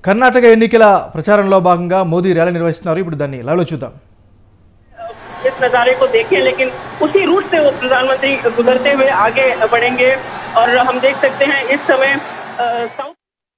కర్ణాటక ఎన్నికల ప్రచారంలో భాగంగా మోదీ ర్యాలీ నిర్వహిస్తున్నారు ఇప్పుడు దాన్ని లైవ్లో చూద్దాం इस नज़ारे को देखें लेकिन उसी रूट से वो प्रधानमंत्री गुजरते हुए आगे बढ़ेंगे और हम देख सकते हैं इस समय अ, साउथ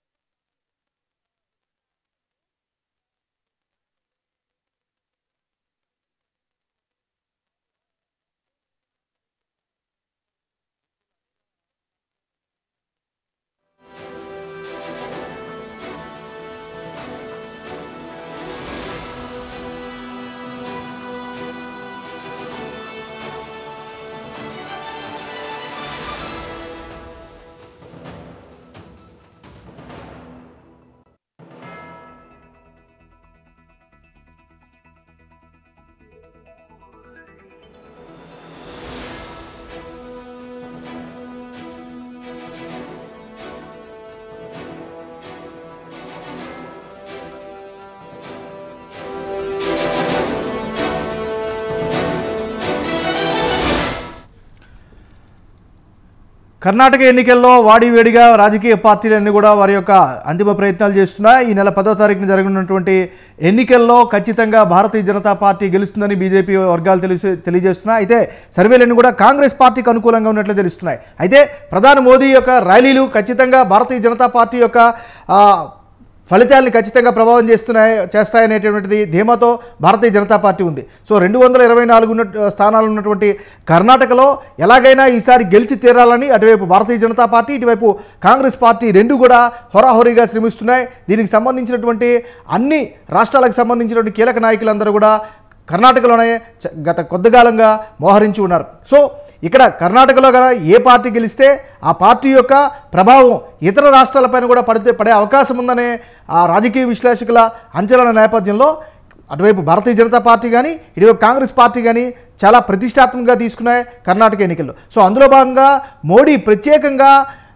కర్ణాటక ఎన్నికల్లో వాడివేడిగా రాజకీయ పార్టీలన్నీ కూడా వారి యొక్క అంతిమ ప్రయత్నాలు చేస్తున్నాయి ఈ నెల పదో తారీఖున జరగనున్నటువంటి ఎన్నికల్లో ఖచ్చితంగా భారతీయ జనతా పార్టీ గెలుస్తుందని బీజేపీ వర్గాలు తెలిసి తెలియజేస్తున్నాయి అయితే సర్వేలన్నీ కూడా కాంగ్రెస్ పార్టీకి అనుకూలంగా ఉన్నట్లు తెలుస్తున్నాయి అయితే ప్రధాని మోదీ యొక్క ర్యాలీలు ఖచ్చితంగా భారతీయ జనతా పార్టీ యొక్క ఆ, ఫలితాల్ని ఖచ్చితంగా ప్రభావం చేస్తున్నాయి చేస్తాయనేటువంటిది ధీమాతో భారతీయ జనతా పార్టీ ఉంది సో రెండు వందల ఇరవై నాలుగు ఉన్న స్థానాలు ఉన్నటువంటి కర్ణాటకలో ఎలాగైనా ఈసారి గెలిచి తీరాలని అటువైపు భారతీయ జనతా పార్టీ ఇటువైపు కాంగ్రెస్ పార్టీ రెండు కూడా హోరాహోరీగా శ్రమిస్తున్నాయి దీనికి సంబంధించినటువంటి అన్ని రాష్ట్రాలకు సంబంధించినటువంటి కీలక నాయకులందరూ కూడా కర్ణాటకలోనే చ- గత కొద్దికాలంగా మోహరించి ఉన్నారు సో ఇక్కడ కర్ణాటకలో గల ఏ పార్టీ గెలిస్తే ఆ పార్టీ యొక్క ప్రభావం ఇతర రాష్ట్రాలపైన కూడా పడితే పడే అవకాశం ఉందనే ఆ రాజకీయ విశ్లేషకుల అంచనాల నేపథ్యంలో అటువైపు భారతీయ జనతా పార్టీ కానీ ఇటువైపు కాంగ్రెస్ పార్టీ కానీ చాలా ప్రతిష్టాత్మకంగా తీసుకున్నాయి కర్ణాటక ఎన్నికల్లో సో అందులో భాగంగా మోడీ ప్రత్యేకంగా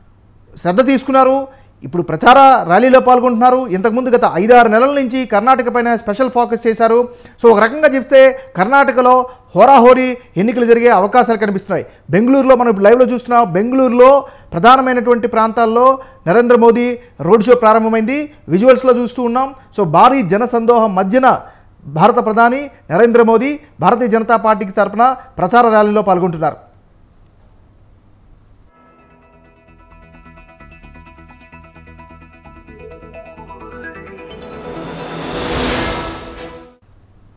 శ్రద్ధ తీసుకున్నారు ఇప్పుడు ప్రచార ర్యాలీలో పాల్గొంటున్నారు ఇంతకుముందు గత ఐదారు నెలల నుంచి కర్ణాటక పైన స్పెషల్ ఫోకస్ చేశారు సో ఒక రకంగా చెప్తే కర్ణాటకలో హోరాహోరీ ఎన్నికలు జరిగే అవకాశాలు కనిపిస్తున్నాయి బెంగళూరులో మనం ఇప్పుడు లైవ్లో చూస్తున్నాం బెంగళూరులో ప్రధానమైనటువంటి ప్రాంతాల్లో నరేంద్ర మోదీ రోడ్ షో ప్రారంభమైంది విజువల్స్లో చూస్తూ ఉన్నాం సో భారీ జనసందోహం మధ్యన భారత ప్రధాని నరేంద్ర మోదీ భారతీయ జనతా పార్టీకి తరపున ప్రచార ర్యాలీలో పాల్గొంటున్నారు